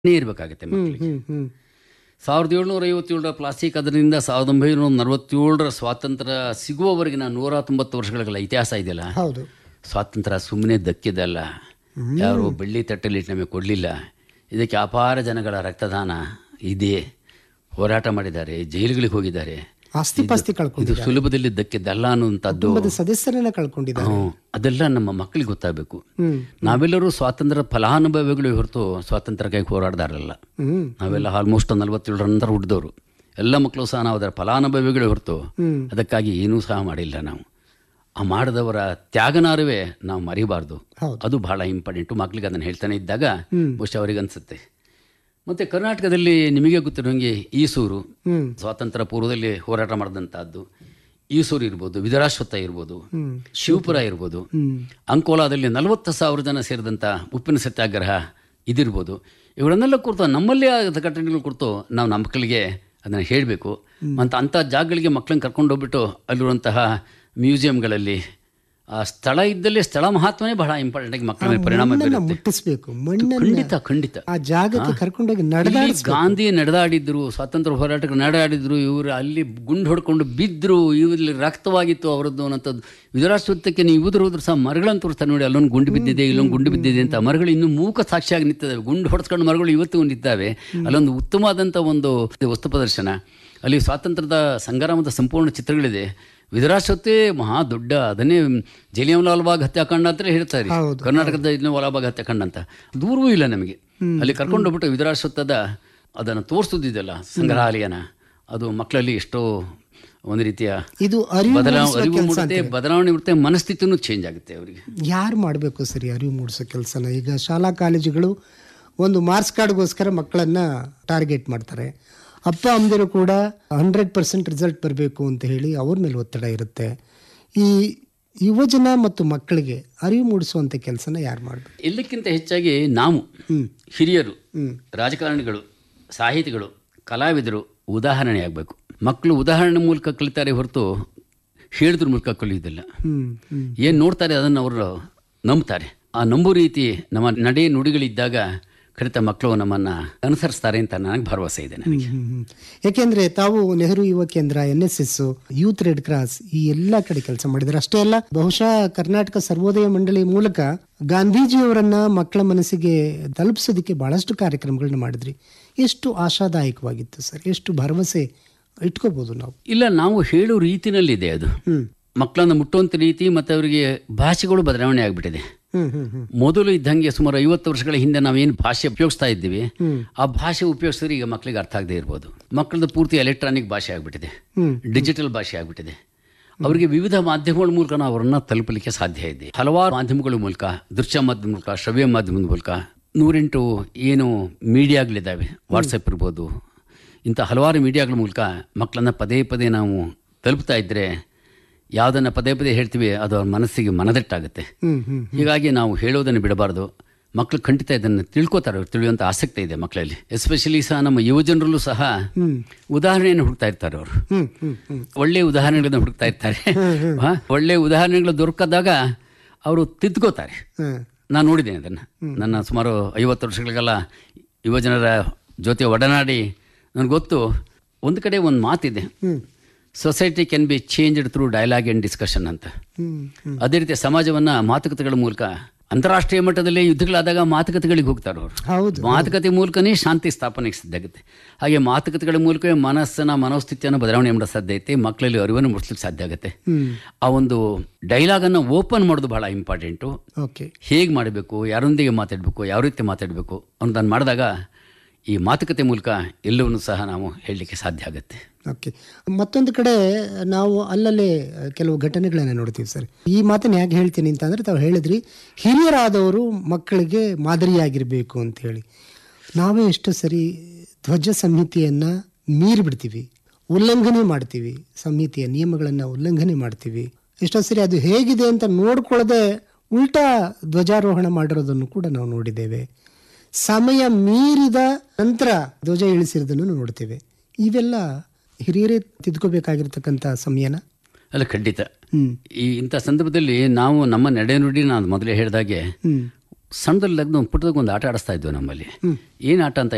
ಇರಬೇಕಾಗತ್ತೆ ಮಕ್ಕಳಿಗೆ ಹ್ಮ್ ಹ್ಮ್ ಸಾವಿರದ ಏಳ್ನೂರ ಐವತ್ತೇಳರ ಪ್ಲಾಸ್ಟಿಕ್ ಅದರಿಂದ ಸಾವಿರದ ಒಂಬೈನೂರ ನಲವತ್ತೇಳರ ಸ್ವಾತಂತ್ರ್ಯ ಸಿಗುವವರೆಗಿನ ನೂರ ತೊಂಬತ್ತು ವರ್ಷಗಳ ಇತಿಹಾಸ ಇದೆಯಲ್ಲ ಹೌದು ಸ್ವಾತಂತ್ರ್ಯ ಸುಮ್ಮನೆ ದಕ್ಕಿದಲ್ಲ ಯಾರು ಬೆಳ್ಳಿ ತಟ್ಟೆಲಿ ನಮಗೆ ಕೊಡಲಿಲ್ಲ ಇದಕ್ಕೆ ಅಪಾರ ಜನಗಳ ರಕ್ತದಾನ ಇದೆ ಹೋರಾಟ ಮಾಡಿದ್ದಾರೆ ಜೈಲುಗಳಿಗೆ ಹೋಗಿದ್ದಾರೆ ಆಸ್ತಿ ಪಾಸ್ತಿ ಇದು ಕಳ್ಕೊಂಡಿದ್ದಾರೆ ಸುಲಭದಲ್ಲಿ ದಕ್ಕಿದ್ದಲ್ಲ ಅನ್ನುವಂಥದ್ದು ಕುಟುಂಬದ ಸದಸ್ಯರನ್ನ ಕಳ್ಕೊಂಡಿದ್ದಾರೆ ಹ್ಮ್. ಅದೆಲ್ಲ ನಮ್ಮ ಮಕ್ಕಳಿಗೆ ಗೊತ್ತಾಗಬೇಕು ಹ್ಮ್ ನಾವೆಲ್ಲರೂ ಸ್ವಾತಂತ್ರ್ಯ ಫಲಾನುಭವಿಗಳು ಹೊರತು ಸ್ವಾತಂತ್ರ್ಯಕ್ಕಾಗಿ ಹೋರಾಡ್ದಾರಲ್ಲ ಹ್ಮ್ ನಾವೆಲ್ಲ ಆಲ್ಮೋಸ್ಟ್ ನಲವತ್ತೇಳರ ನಂತರ ಹುಟ್ಟಿದವರು ಎಲ್ಲ ಮಕ್ಕಳು ಸಹ ನಾವು ಅದರ ಫಲಾನುಭವಿಗಳು ಹೊರತು ಹ್ಮ್ ಅದಕ್ಕಾಗಿ ಏನೂ ಸಹ ಮಾಡಿಲ್ಲ ನಾವು ಆ ಮಾಡಿದವರ ತ್ಯಾಗನಾರುವೆ ನಾವು ಮರಿಬಾರ್ದು ಹೌದು ಅದು ಬಹಳ ಇಂಪಾರ್ಟೆಂಟು ಮಕ್ಕಳಿಗೆ ಅದನ್ನು ಹೇಳ್ತಾನೆ ಇದ್ದಾಗ ಹ್ಮ್. ಬಹುಶಃ ಅವರಿಗೆ ಅನಿಸುತ್ತೆ ಮತ್ತು ಕರ್ನಾಟಕದಲ್ಲಿ ನಿಮಗೆ ಗೊತ್ತಿರೋಂಗೆ ಈಸೂರು ಹ್ಮ್ ಸ್ವಾತಂತ್ರ್ಯ ಪೂರ್ವದಲ್ಲಿ ಹೋರಾಟ ಮಾಡಿದಂಥದ್ದು ಈಸೂರು ಇರ್ಬೋದು ವಿದರಾಶ್ವತ್ಥ ಇರ್ಬೋದು ಹ್ಮ್ ಶಿವಪುರ ಇರ್ಬೋದು ಹ್ಮ್ ಅಂಕೋಲಾದಲ್ಲಿ ನಲವತ್ತು ಸಾವಿರ ಜನ ಸೇರಿದಂಥ ಉಪ್ಪಿನ ಸತ್ಯಾಗ್ರಹ ಇದಿರ್ಬೋದು ಇವುಗಳನ್ನೆಲ್ಲ ಕುರಿತು ನಮ್ಮಲ್ಲೇ ಆದ ಘಟನೆಗಳ ಕುರಿತು ನಾವು ನಮ್ಮ ಮಕ್ಕಳಿಗೆ ಅದನ್ನು ಹೇಳಬೇಕು ಮತ್ತು ಅಂಥ ಜಾಗಗಳಿಗೆ ಮಕ್ಕಳನ್ನ ಕರ್ಕೊಂಡು ಹೋಗ್ಬಿಟ್ಟು ಅಲ್ಲಿರುವಂತಹ ಮ್ಯೂಸಿಯಂಗಳಲ್ಲಿ ಆ ಸ್ಥಳ ಇದ್ದಲ್ಲಿ ಸ್ಥಳ ಮಹತ್ವನೇ ಬಹಳ ಇಂಪಾರ್ಟೆಂಟ್ ಆಗಿ ಮಕ್ಕಳ ಮೇಲೆ ಪರಿಣಾಮ ಮಣ್ಣನ್ನ ಬೀರುತ್ತೆ ಮುಟ್ಟಿಸ್ಬೇಕು ಮಣ್ಣನ್ನ ಖಂಡಿತ ಖಂಡಿತ ಆ ಜಾಗಕ್ಕೆ ಕರ್ಕೊಂಡೋಗಿ ನಡೆದಾಡ ಇಲ್ಲಿ ಗಾಂಧಿ ನಡೆದಾಡಿದ್ರು ಸ್ವಾತಂತ್ರ್ಯ ಹೋರಾಟಕ್ಕೆ ನಡೆದಾಡಿದ್ರು ಇವರು ಅಲ್ಲಿ ಗುಂಡು ಹೊಡ್ಕೊಂಡು ಬಿದ್ದರು ಇವರಲ್ಲಿ ರಕ್ತವಾಗಿತ್ತು ಅವರದ್ದು ಅನ್ನೋಂಥದ್ದು ವಿಧರಾಶ್ವತ್ಥಕ್ಕೆ ನೀವು ಉದುರು ಹೋದ್ರು ಸಹ ಮರಗಳನ್ನು ತೋರಿಸ್ತಾರೆ ನೋಡಿ ಅಲ್ಲೊಂದು ಗುಂಡು ಬಿದ್ದಿದೆ ಇಲ್ಲೊಂದು ಗುಂಡು ಬಿದ್ದಿದೆ ಅಂತ ಮರಗಳು ಇನ್ನೂ ಮೂಕ ಸಾಕ್ಷಿಯಾಗಿ ನಿಂತಿದ್ದಾವೆ ಗುಂಡು ಹೊಡೆಸ್ಕೊಂಡು ಮರಗಳು ಇವತ್ತು ನಿಂತಿದ್ದಾವೆ ಅಲ್ಲೊಂದು ಉತ್ತಮವಾದಂಥ ಒಂದು ವಸ್ತು ಪ್ರದರ್ಶನ ಅಲ್ಲಿ ಸ್ವಾತಂತ್ರ್ಯದ ಸಂಗ್ರಾಮದ ಸಂಪೂರ್ಣ ಚಿತ್ರಗಳಿದೆ ವಿಧರಾಶ್ವತ್ತೇ ಮಹಾ ದೊಡ್ಡ ಅದನ್ನೇ ಜಲಿಯಂವಾಲಾಬಾಗ್ ಹತ್ಯಾಕಾಂಡ ಅಂತಲೇ ಹೇಳ್ತಾರೆ ಹೌದು, ಕರ್ನಾಟಕದ ಜಲಿಯಂವಾಲಾಬಾಗ್ ಹತ್ಯಾಕಾಂಡ ಅಂತ ದೂರವೂ ಇಲ್ಲ ನಮಗೆ ಅಲ್ಲಿ ಕರ್ಕೊಂಡು ಹೋಗ್ಬಿಟ್ಟು ವಿಧರಾಶ್ವತ್ಥದ ಅದನ್ನು ತೋರಿಸೋದಿದೆಯಲ್ಲ ಸಂಗ್ರಹಾಲಯನ ಅದು ಮಕ್ಕಳಲ್ಲಿ ಎಷ್ಟೋ ಒಂದು ರೀತಿಯ ಇದು ಅರಿವು ಬದಲಾವಣೆ ಮೂಡಿಸುವ ಅರಿವು ಕೆಲಸ ಮೂಡುತ್ತೆ ಬದಲಾವಣೆ ಇರುತ್ತೆ ಮನಸ್ಥಿತಿನೂ ಚೇಂಜ್ ಆಗುತ್ತೆ ಅವರಿಗೆ ಯಾರು ಮಾಡಬೇಕು ಸರಿ ಅರಿವು ಮೂಡಿಸೋ ಕೆಲಸನ ಈಗ ಶಾಲಾ ಕಾಲೇಜುಗಳು ಒಂದು ಮಾರ್ಕ್ಸ್ ಕಾರ್ಡ್ಗೋಸ್ಕರ ಮಕ್ಕಳನ್ನ ಟಾರ್ಗೆಟ್ ಮಾಡ್ತಾರೆ ಅಪ್ಪ ಅಮ್ಮದಿರು ಕೂಡ ಹಂಡ್ರೆಡ್ ಪರ್ಸೆಂಟ್ ರಿಸಲ್ಟ್ ಬರಬೇಕು ಅಂತ ಹೇಳಿ ಅವ್ರ ಮೇಲೆ ಒತ್ತಡ ಇರುತ್ತೆ ಈ ಯುವಜನ ಮತ್ತು ಮಕ್ಕಳಿಗೆ ಅರಿವು ಮೂಡಿಸುವಂಥ ಕೆಲಸನ ಯಾರು ಮಾಡಬೇಕು ಎಲ್ಲಕ್ಕಿಂತ ಹೆಚ್ಚಾಗಿ ನಾವು ಹ್ಮ್. ಹಿರಿಯರು ಹ್ಮ್. ರಾಜಕಾರಣಿಗಳು ಸಾಹಿತಿಗಳು ಕಲಾವಿದರು ಉದಾಹರಣೆ ಆಗಬೇಕು ಮಕ್ಕಳು ಉದಾಹರಣೆ ಮೂಲಕ ಕಲಿತಾರೆ ಹೊರತು ಹೇಳಿದ್ರ ಮೂಲಕ ಕಲಿಯೋದಿಲ್ಲ ಹ್ಮ್ ಹ್ಮ್ ಏನು ನೋಡ್ತಾರೆ ಅದನ್ನು ಅವರು ನಂಬ್ತಾರೆ ಆ ನಂಬು ರೀತಿ ನಮ್ಮ ನಡೆ ನುಡಿಗಳಿದ್ದಾಗ ಖಂಡಿತ ಮಕ್ಕಳು ನಮ್ಮನ್ನು ಅನುಸರಿಸ್ತಾರೆ ಅಂತ ನನಗೆ ಭರವಸೆ ಇದೆ ನನಗೆ ಹ್ಮ್, ಹ್ಮ್. ಯಾಕೆಂದ್ರೆ ತಾವು ನೆಹರು ಯುವ ಕೇಂದ್ರ N S S youth red cross ಈ ಎಲ್ಲ ಕಡೆ ಕೆಲಸ ಮಾಡಿದ್ದಾರೆ ಅಷ್ಟೇ ಅಲ್ಲ ಬಹುಶಃ ಕರ್ನಾಟಕ ಸರ್ವೋದಯ ಮಂಡಳಿ ಮೂಲಕ ಗಾಂಧೀಜಿಯವರನ್ನ ಮಕ್ಕಳ ಮನಸ್ಸಿಗೆ ತಲುಪಿಸೋದಕ್ಕೆ ಬಹಳಷ್ಟು ಕಾರ್ಯಕ್ರಮಗಳನ್ನ ಮಾಡಿದ್ರಿ ಎಷ್ಟು ಆಶಾದಾಯಕವಾಗಿತ್ತು ಸರ್ ಎಷ್ಟು ಭರವಸೆ ಇಟ್ಕೋಬಹುದು ನಾವು ಇಲ್ಲ ನಾವು ಹೇಳೋ ರೀತಿನಲ್ಲಿದೆ ಅದು ಹ್ಮ್ ಮಕ್ಕಳನ್ನು ಮುಟ್ಟುವಂಥ ರೀತಿ ಮತ್ತು ಅವರಿಗೆ ಭಾಷೆಗಳು ಬದಲಾವಣೆ ಆಗಿಬಿಟ್ಟಿದೆ ಹ್ಮ್ ಹ್ಮ್ ಹ್ಮ್ ಮೊದಲು ಇದ್ದಂಗೆ ಸುಮಾರು ಐವತ್ತು ವರ್ಷಗಳ ಹಿಂದೆ ನಾವೇನು ಭಾಷೆ ಉಪಯೋಗಿಸ್ತಾ ಇದ್ದೀವಿ ಹ್ಮ್. ಆ ಭಾಷೆ ಉಪಯೋಗಿಸಿದ್ರೆ ಈಗ ಮಕ್ಕಳಿಗೆ ಅರ್ಥ ಆಗದೆ ಇರ್ಬೋದು ಮಕ್ಕಳದ್ದು ಪೂರ್ತಿ ಎಲೆಕ್ಟ್ರಾನಿಕ್ ಭಾಷೆ ಆಗಿಬಿಟ್ಟಿದೆ ಹ್ಮ್ ಡಿಜಿಟಲ್ ಭಾಷೆ ಆಗಿಬಿಟ್ಟಿದೆ ಅವರಿಗೆ ವಿವಿಧ ಮಾಧ್ಯಮಗಳ ಮೂಲಕ ನಾವು ಅವರನ್ನ ತಲುಪಲಿಕ್ಕೆ ಸಾಧ್ಯ ಇದೆ ಹಲವಾರು ಮಾಧ್ಯಮಗಳ ಮೂಲಕ ದೃಶ್ಯ ಮಾಧ್ಯಮ ಮೂಲಕ ಶ್ರವ್ಯ ಮಾಧ್ಯಮದ ಮೂಲಕ ನೂರೆಂಟು ಏನು ಮೀಡಿಯಾಗಳಿದ್ದಾವೆ ವಾಟ್ಸಪ್ ಇರ್ಬೋದು ಇಂಥ ಹಲವಾರು ಮೀಡಿಯಾಗಳ ಮೂಲಕ ಮಕ್ಕಳನ್ನ ಪದೇ ಪದೇ ನಾವು ತಲುಪ್ತಾ ಇದ್ದರೆ ಯಾವುದನ್ನು ಪದೇ ಪದೇ ಹೇಳ್ತೀವಿ ಅದು ಅವ್ರ ಮನಸ್ಸಿಗೆ ಮನದಟ್ಟಾಗುತ್ತೆ ಹ್ಮ್ ಹ್ಮ್ ಹೀಗಾಗಿ ನಾವು ಹೇಳೋದನ್ನು ಬಿಡಬಾರ್ದು ಮಕ್ಕಳು ಖಂಡಿತ ಇದನ್ನು ತಿಳ್ಕೊತಾರೆ ಅವ್ರು ತಿಳಿಯುವಂಥ ಆಸಕ್ತಿ ಇದೆ ಮಕ್ಕಳಲ್ಲಿ ಎಸ್ಪೆಷಲಿ ಸಹ ನಮ್ಮ ಯುವಜನರಲ್ಲೂ ಸಹ ಹ್ಮ್ ಉದಾಹರಣೆಯನ್ನು ಹುಡುಕ್ತಾ ಇರ್ತಾರೆ ಅವರು ಹ್ಮ್ ಹ್ಮ್ ಹ್ಮ್ ಒಳ್ಳೆಯ ಉದಾಹರಣೆಗಳನ್ನು ಹುಡುಕ್ತಾ ಇರ್ತಾರೆ ಹಾ? ಒಳ್ಳೆಯ ಉದಾಹರಣೆಗಳು ದೊರಕದಾಗ ಅವರು ತಿದ್ಕೋತಾರೆ ಹ್ಮ್ ನಾನು ನೋಡಿದ್ದೇನೆ ಅದನ್ನು ನನ್ನ ಸುಮಾರು ಐವತ್ತು ವರ್ಷಗಳಿಗೆಲ್ಲ ಯುವಜನರ ಜೊತೆ ಒಡನಾಡಿ ನನಗೆ ಗೊತ್ತು ಒಂದು ಕಡೆ ಒಂದು ಮಾತಿದೆ hmm society can be changed through dialogue and discussion ಅಂತ ಹ್ಮ್ ಹ್ಮ್ ಅದೇ ರೀತಿ ಸಮಾಜವನ್ನು ಮಾತುಕತೆಗಳ ಮೂಲಕ ಅಂತಾರಾಷ್ಟ್ರೀಯ ಮಟ್ಟದಲ್ಲಿ ಯುದ್ಧಗಳಾದಾಗ ಮಾತುಕತೆಗಳಿಗೆ ಹೋಗ್ತಾರೆ ಅವರು ಹೌದು ಮಾತುಕತೆ ಮೂಲಕನೇ ಶಾಂತಿ ಸ್ಥಾಪನೆಗೆ ಸಿದ್ಧಾಗುತ್ತೆ ಹಾಗೆ ಮಾತುಕತೆಗಳ ಮೂಲಕವೇ ಮನಸ್ಸನ್ನ ಮನೋಸ್ಥಿತಿಯನ್ನು ಬದಲಾವಣೆ ಮಾಡೋ ಸಾಧ್ಯ ಐತೆ ಮಕ್ಕಳಲ್ಲಿ ಅರಿವನ್ನು ಮೂಡಿಸ್ಲಿಕ್ಕೆ ಸಾಧ್ಯ ಆಗುತ್ತೆ ಹ್ಮ್ ಆ ಒಂದು ಡೈಲಾಗನ್ನು ಓಪನ್ ಮಾಡೋದು ಬಹಳ ಇಂಪಾರ್ಟೆಂಟು ಓಕೆ ಹೇಗೆ ಮಾಡಬೇಕು ಯಾರೊಂದಿಗೆ ಮಾತಾಡಬೇಕು ಯಾವ ರೀತಿ ಮಾತಾಡಬೇಕು ಅನ್ನೋದನ್ನು ಮಾಡಿದಾಗ ಈ ಮಾತುಕತೆ ಮೂಲಕ ಎಲ್ಲವನ್ನೂ ಸಹ ನಾವು ಹೇಳಲಿಕ್ಕೆ ಸಾಧ್ಯ ಆಗುತ್ತೆ ಓಕೆ ಮತ್ತೊಂದು ಕಡೆ ನಾವು ಅಲ್ಲಲ್ಲೇ ಕೆಲವು ಘಟನೆಗಳನ್ನ ನೋಡ್ತೀವಿ ಸರ್ ಈ ಮಾತನ್ನ ಯಾಕೆ ಹೇಳ್ತೀನಿ ಅಂತಂದ್ರೆ ತಾವು ಹೇಳಿದ್ರಿ ಹಿರಿಯರಾದವರು ಮಕ್ಕಳಿಗೆ ಮಾದರಿಯಾಗಿರಬೇಕು ಅಂತ ಹೇಳಿ ನಾವೇ ಎಷ್ಟು ಸರಿ ಧ್ವಜ ಸಂಹಿತೆಯನ್ನ ಮೀರಿ ಬಿಡ್ತೀವಿ ಉಲ್ಲಂಘನೆ ಮಾಡ್ತೀವಿ ಸಂಹಿತೆಯ ನಿಯಮಗಳನ್ನು ಉಲ್ಲಂಘನೆ ಮಾಡ್ತೀವಿ ಎಷ್ಟೋ ಸರಿ ಅದು ಹೇಗಿದೆ ಅಂತ ನೋಡ್ಕೊಳ್ಳದೆ ಉಲ್ಟಾ ಧ್ವಜಾರೋಹಣ ಮಾಡಿರೋದನ್ನು ಕೂಡ ನಾವು ನೋಡಿದ್ದೇವೆ ಸಮಯ ಮೀರಿದ ನಂತರ ಧ್ವಜ ಇಳಿಸಿರೋದನ್ನು ನೋಡ್ತೇವೆ ಇವೆಲ್ಲ ಹಿರಿಯರೇ ತಿದ್ಕೋಬೇಕಾಗಿರ್ತಕ್ಕಂಥ ಸಮಯನ ಅಲ್ಲ ಖಂಡಿತ ಹ್ಮ್ ಈ ಇಂಥ ಸಂದರ್ಭದಲ್ಲಿ ನಾವು ನಮ್ಮ ನಡೆನುಡಿ ನಾನು ಮೊದಲೇ ಹೇಳಿದಾಗೆ ಹ್ಮ್ ಸಣ್ಣದಲ್ಲಿ ಒಂದು ಪುಟ್ಟದಾಗ ಒಂದು ಆಟ ಆಡಿಸ್ತಾ ಇದ್ವು ನಮ್ಮಲ್ಲಿ ಹ್ಮ್. ಏನು ಆಟ ಅಂತ